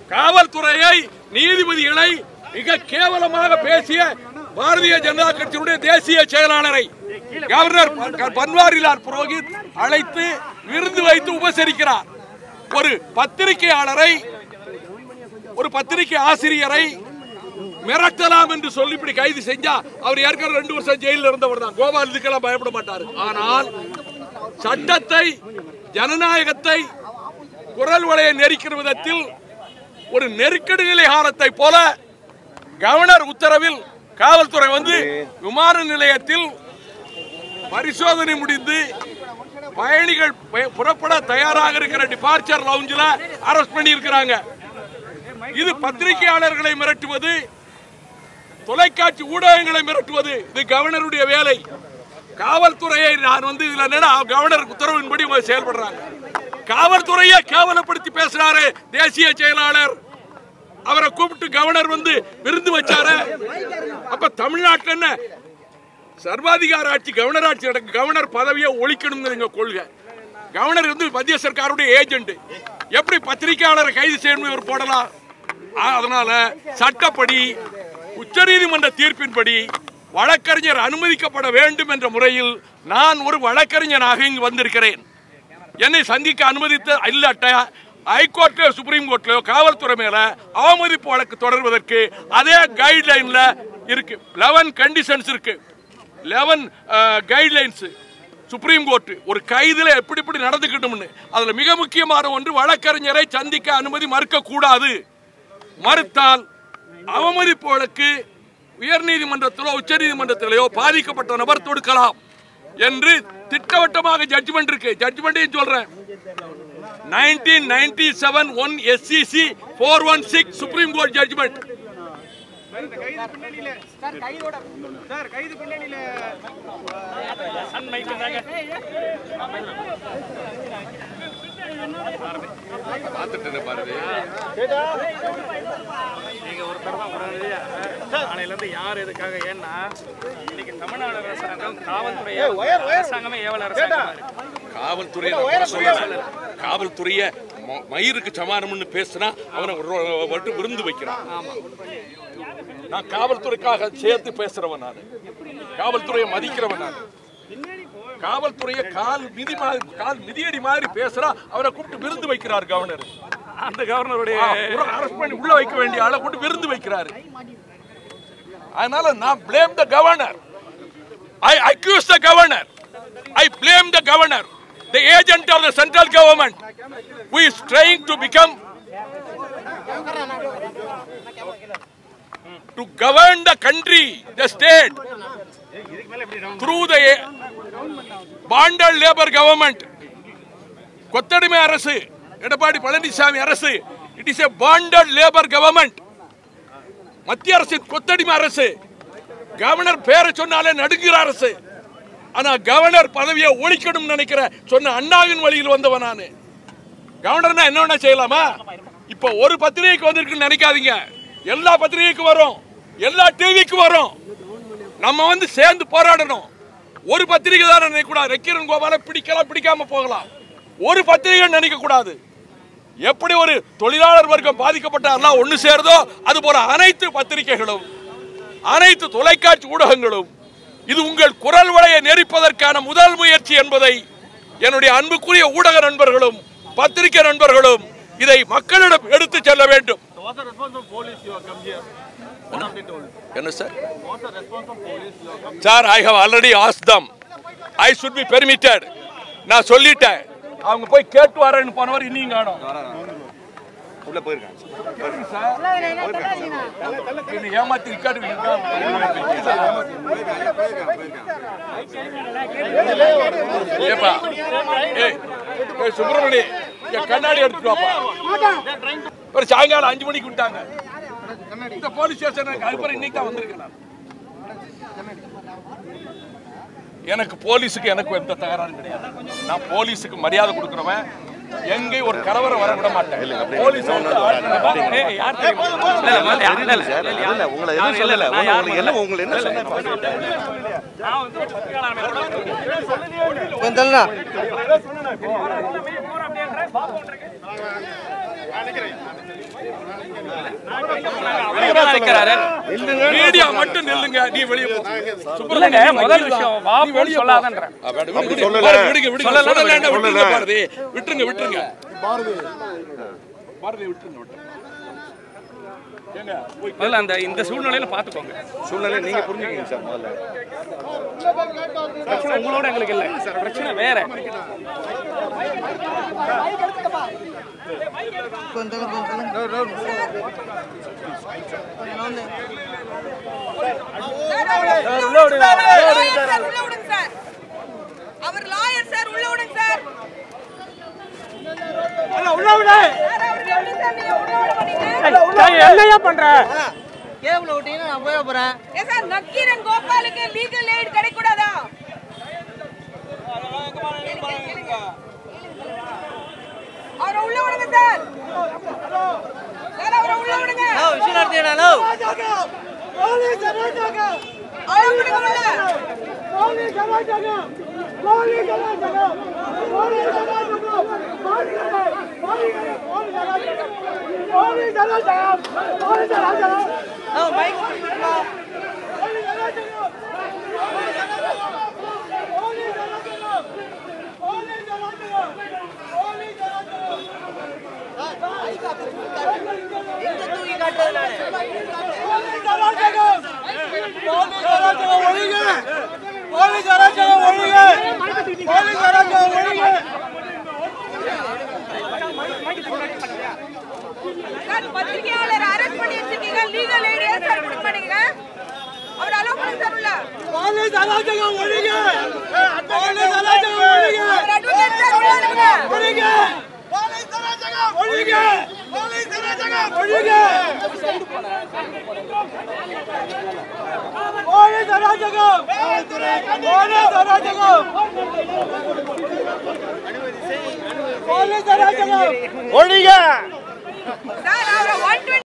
காவல்துறையை நீதிபதிகளை மிக கேவலமாக பேசிய பாரதிய ஜனதா கட்சியினுடைய தேசிய செயலாளரை கவர்னர் ப- பன்வாரிலால் புரோஹித் அழைத்து விருந்து வைத்து உபசரிக்கிறார் ஒரு பத்திரிகையாளரை ஒரு பத்திரிகை ஆசிரியரை மிரட்டலாம் என்று சொல்லி இப்படி கைது செஞ்சா அவர் ஏற்கனவே ரெண்டு வருஷம் ஜெயிலில் இருந்தவர் தான் கோபால் இதுக்கெல்லாம் பயப்பட மாட்டார் ஆனால் சட்டத்தை ஜனநாயகத்தை குரல் வளைய நெரிக்கிற விதத்தில் ஒரு நெருக்கடி நிலை காலத்தை போல கவர்னர் உத்தரவில் காவல்துறை வந்து விமான நிலையத்தில் பரிசோதனை முடிந்து பயணிகள் பய- புறப்பட தயாராக இருக்கிற டிபார்ச்சர் லவுஞ்சில் அரெஸ்ட் பண்ணி இருக்கிறாங்க இது பத்திரிகையாளர்களை மிரட்டுவது தொலைக்காட்சி ஊடகங்களை மிரட்டுவது இது கவர்னருடைய வேலை காவல்துறையை நான் வந்து இதுல என்னன்னா கவர்னர் உத்தரவின்படி அவங்க செயல்படுறாங்க காவல்துறையை கேவலப்படுத்தி பேசுறாரு தேசிய செயலாளர் அவரை கூப்பிட்டு கவர்னர் வந்து விருந்து வச்சாரு அப்ப தமிழ்நாட்டுல என்ன சர்வாதிகார ஆட்சி கவர்னர் ஆட்சி நடக்கு கவர்னர் பதவியை ஒழிக்கணும்னு எங்க கொள்கை கவர்னர் வந்து மத்திய சர்க்காருடைய ஏஜென்ட் எப்படி பத்திரிகையாளரை கைது செய்யணும் இவர் போடலாம் ஆ, அதனால சட்டப்படி உச்சநீதிமன்ற தீர்ப்பின்படி வழக்கறிஞர் அனுமதிக்கப்பட வேண்டும் என்ற முறையில் நான் ஒரு வழக்கறிஞராக இங்கு வந்திருக்கிறேன் என்னை சந்திக்க அனுமதித்த இல்லாட்ட ஹைகோர்ட்லயோ சுப்ரீம் கோர்ட்லயோ காவல்துறை மேல அவமதிப்பு வழக்கு தொடர்வதற்கு அதே கைட்லைன்ல இருக்கு லெவன் கண்டிஷன்ஸ் இருக்கு லெவன் கைட்லைன்ஸ் சுப்ரீம் கோர்ட் ஒரு கைதுல எப்படி எப்படி நடந்துக்கிட்டோம்னு அதுல மிக முக்கியமான ஒன்று வழக்கறிஞரை சந்திக்க அனுமதி மறுக்க கூடாது மறுத்தால் அவமதிப்பு வழக்கு உயர்நீதிமன்றத்திலோ உச்சநீதிமன்றத்திலேயோ பாதிக்கப்பட்ட நபர் தொடுக்கலாம் என்று திட்டவட்டமாக ஜட்ஜ்மெண்ட் இருக்கு ஜட்ஜ்மெண்ட்டையும் சொல்றேன் nineteen ninety seven one SCC four one six supreme court judgment sir கைது பின்னணியில நீங்க ஒருத்தர் தான் உடனடியா நாளையில இருந்து யார் எதுக்காக ஏன்னா இன்னைக்கு தமிழ்நாடு அரசாங்கம் காவல்துறையை அரசாங்கமே ஏவல் அரசாங்கம் காவல்துறை நான் குறை சொல்லல. காவல்துறைய ம- மயிருக்கு சமானம்னு பேசினா அவனை ஒரு- மட்டும் விருந்து வைக்கிறான் நான் காவல்துறைக்காக சேர்த்து பேசுறவன் நான் காவல்துறையை மதிக்கிறவன் நான் காவல்துறையை கால் மிதி மாதிரி கால் மிதியடி மாதிரி பேசுறா அவரை கூப்பிட்டு விருந்து வைக்கிறார் கவர்னர் அந்த கவர்னருடைய அரெஸ்ட் பண்ணி உள்ள வைக்க வேண்டிய ஆளை கூப்பிட்டு விருந்து வைக்கிறாரு அதனால நான் blame the governor I accuse the governor I blame the governor the agent of the central government who is trying to become to govern the country the state through the bonded labor government கொத்தடிமை அரசு எடப்பாடி பழனிசாமி அரசு it is a bonded labour government மத்திய அரசின் கொத்தடிமை அரசு governor பேரை சொன்னாலே நடுங்குற அரசு ஆனா கவர்னர் பதவியை ஒழிக்கணும் நினைக்கிற சொன்ன அண்ணாவின் வழியில் வந்தவன் நானு கவர்னர்னா என்ன வேணா செய்யலாமா இப்ப ஒரு பத்திரிகைக்கு வந்திருக்குன்னு நினைக்காதீங்க எல்லா பத்திரிகைக்கும் வரும் எல்லா டிவிக்கும் வரும் நம்ம வந்து சேர்ந்து போராடணும் ஒரு பத்திரிகை தான் நினைக்க கூடாது ரெக்கிரன் கோபால பிடிக்கலாம் பிடிக்காம போகலாம் ஒரு பத்திரிகை நினைக்க கூடாது எப்படி ஒரு தொழிலாளர் வர்க்கம் பாதிக்கப்பட்டாரெல்லாம் ஒன்று சேருதோ அது போல அனைத்து பத்திரிகைகளும் அனைத்து தொலைக்காட்சி ஊடகங்களும் இது உங்கள் குரல் வளையை நெரிப்பதற்கான முதல் முயற்சி என்பதை என்னுடைய அன்புக்குரிய ஊடக நண்பர்களும் பத்திரிகை நண்பர்களும் இதை மக்களிடம் எடுத்து செல்ல வேண்டும் What's the response from police you have come here? What have they told? என்ன sir What's the response from police you have come sir I have already ஆஸ் them I should be permitted நான் சொல்லிட்டேன் அவங்க போய் கேட்டு வரேன்னு போனவர் இன்னும் காணும் உள்ள போயிருக்காங்க என்னை ஏமாத்தி ரிக்கார்டு ஏப்பா ஏய் ஏய் சுப்பிரமணி என் கண்ணாடி எடுத்துட்டு வாப்பா ஒரு சாயங்காலம் அஞ்சு மணிக்கு விட்டாங்க இந்த போலீஸ் ஸ்டேஷன் அதுக்கப்புறம் இன்னைக்கு தான் வந்திருக்கேன் நான். எனக்கு போலீஸுக்கு எனக்கு எந்த தகராறும் கிடையாது நான் போலீஸுக்கு மரியாதை கொடுக்குறவன் எங்கேயும் ஒரு கலவரம் வர விட மாட்டேன் போலீஸ் வந்து ஏய், யார் தெரியுமா? இல்ல, இல்ல, இல்ல, இல்ல, இல்ல, இல்ல, இல்ல உங்களை எதுவும் சொல்லல நான் யார் உங்களுக்கு என்ன உங்களுக்கு என்ன சொன்னாங்க நான் வந்து ஒரு பத்திரிகையாளர் மேல கூட here? அவர் நிற்கிறாரு மீடியா மட்டும் நில்லுங்க நீ வெளியே போ இல்லைங்க முதல் விஷயம் வா போன்னு சொல்லாதன்றேன் ஆ, வேண்டாம், விடுங்க, விடுங்க. சொல்லல. பாரதி, விடுங்க, விடுங்க. சொல்லல, சொல்லலைன்னா விட்டுருங்க, சொல்லல. பாரதி. விட்டுருங்க விட்டுருங்க பாரதி விட்டுருங்க விட்டுருங்க ஏங்க, போய் முதல்ல அந்த இந்த சூழ்நிலையில பாத்துக்கோங்க சூழ்நிலை நீங்க புரிஞ்சுக்கீங்க சார் முதல்ல பிரச்சனை உங்களோட எங்களுக்கு இல்ல பிரச்சனை வேற அவர் லாயர் சார் உள்ள விடுங்க சார் என்னையா பண்ற கேபிள் விட்டீங்கன்னா நான் போய் போறேன் ஏன் சார் நக்கீரன் கோபாலுக்கு லீகல் எய்ட் கிடைக்கூடாதா அவரை உள்ள விடுங்க சார் சார் அவரை உள்ள விடுங்க ஹலோ விஷயம் நடத்தியா ஹலோ அவரை விடுங்க உள்ள ஹலோ மைக் எங்க தூக்கி காட்டுறது நானு சார் பத்திரிகையாளர் அரெஸ்ட் பண்ணி வச்சிருக்கீங்க லீகல் எய்ட் ஏன் சார் கொடுக்க மாட்டீங்க அவர் அலோவ் பண்ணுங்க சார் உள்ள அவர் அட்வொகேட் சார் உள்ள விடுங்க சார்